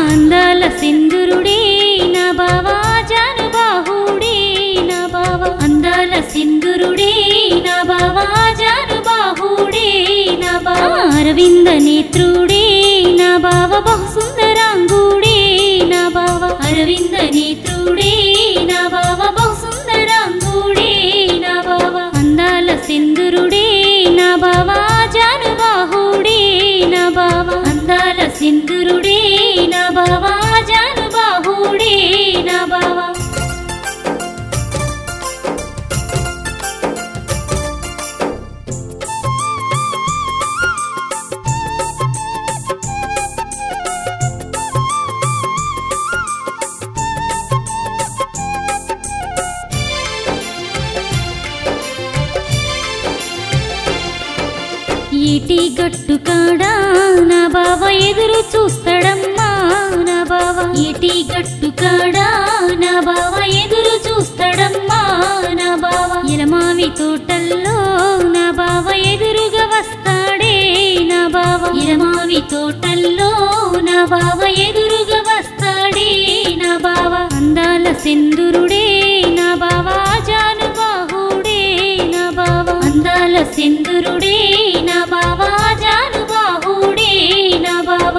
అందాల సింధురుడే నా బావా జానుబాహుడే నా బావా అందాల సింధురుడే నా బావా జానుబాహుడే నా బావా అరవింద నేత్రుడే నా బావ బహు సుందరాంగుడే నా బావ అరవింద నేత్రుడే నా బావ బహు సుందరాంగుడే నా బావ అందాల సింధురుడే నా బావ జానుబాహుడే నా బావ అందాల సింధురుడే నా బావ జానుబాహుడే నా బావ ఈటి గట్టు కాడా నా బావ ఎదురు చూస్తాడమ్మా నా బావ ఈటి గట్టు కాడా నా బావ ఎదురు చూస్తాడమ్మా నా బావ ఇలమావి తోటల్లో నా బావ ఎదురుగా వస్తాడే నా బావ ఇలమావి తోటల్లో నా బావ ఎదురుగా వస్తాడే నా బావ అందాల సింధురుడే నా బావ జానుబాహుడే నా బావ అందాల సింధురుడే నా బావ జానుబాహుడే నా బావ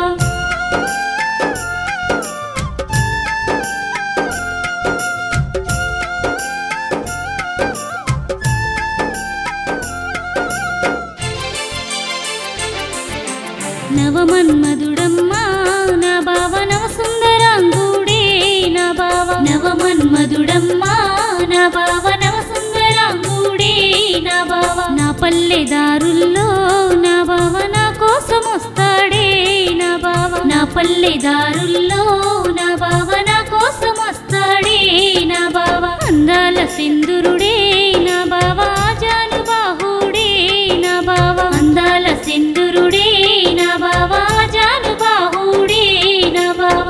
నవమన్మధుడమ్మా నా బావ నవ సుందరాంగుడే నా బావ నవమన్మధుడమ్మా నా బావ నవ సుందరాంగుడే నా బావ నా పల్లెదారుల్లో నా బావ నా కోసం వస్తాడే నా బావ నా పల్లెదారుల్లో నా బావ నా కోసం వస్తాడే నా బావ అందాల సింధురుడే నా బావ జానుబాహుడే నా బావ అందాల సింధురుడే నా బావ జానుబాహుడే నా బావ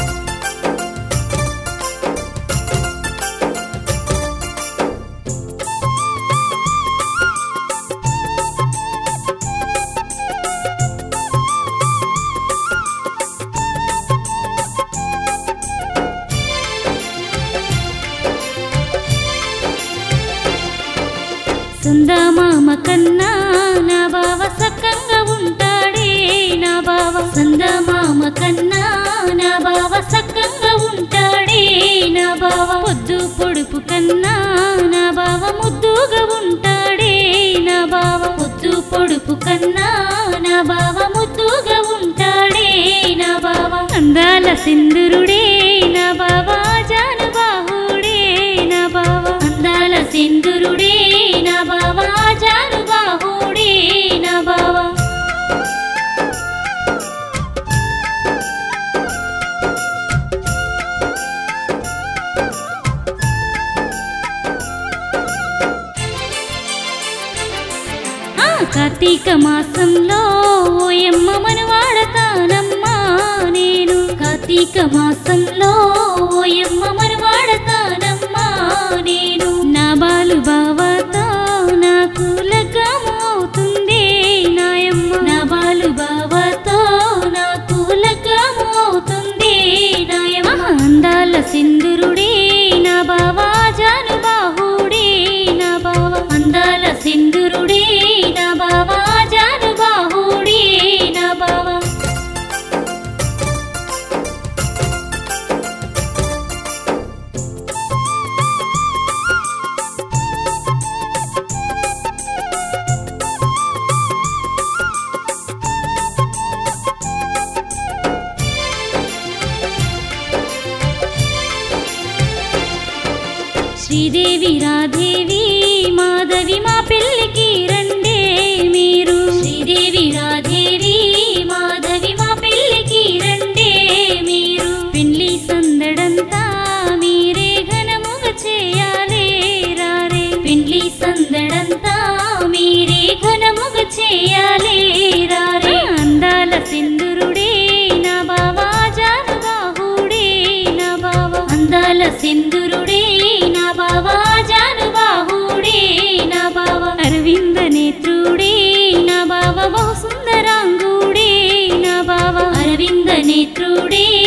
సందమామ కన్నా నా బావ సక్కంగా ఉంటాడే నా బావ సందమామ కన్నా నా బావ సక్కంగా ఉంటాడే నా బావ పొద్దు పొడుపు కన్నా నా బావ ముద్దుగా ఉంటాడే నా బావ పొద్దు పొడుపు కన్నా నా బావ ముద్దుగా ఉంటాడే నా బావ అందాల సింధురుడే నా బావ జానుబాహుడే నా బావ అందాల సింధురుడే నా బావ జానుబాహుడే నా బావ ఆ కార్తీక మాసంలో ఓయమ్మ మనవాడతానమ్మా నేను కార్తీక మాసంలో ఓయమ్మ మనవాడతానమ్మా నేను నా బాలు బావతో నాకు లగ్గమవుతుంది నాయమ్మ నా బాలు బావతో నాకు లగ్గమవుతుంది నాయమ్మ అందాల సింధురుడే నా బావా జానుబాహుడే నా బావ అందాల సింధురుడే నా బావా జానుబాహుడే నా బావ శ్రీదేవి రాధేవి మాధవి మా పెళ్ళికి రండే మీరు శ్రీదేవి రాధేవి మాధవి మా పెళ్ళికి రండే మీరు పెళ్లి సందడంతా మీరే ఘనముగా చేయాలే రారే పెళ్లి సందడంతా మీరే ఘనముగా చేయాలే రారే అందాల సింధురుడే నా బావా జానుబాహుడే నా బావ అందాల సింధురుడే నా బావా జానుబాహుడే నా బావ అరవింద నేత్రుడే నా బావ బహు సుందరాంగుడే నా బావ అరవింద నేత్రుడే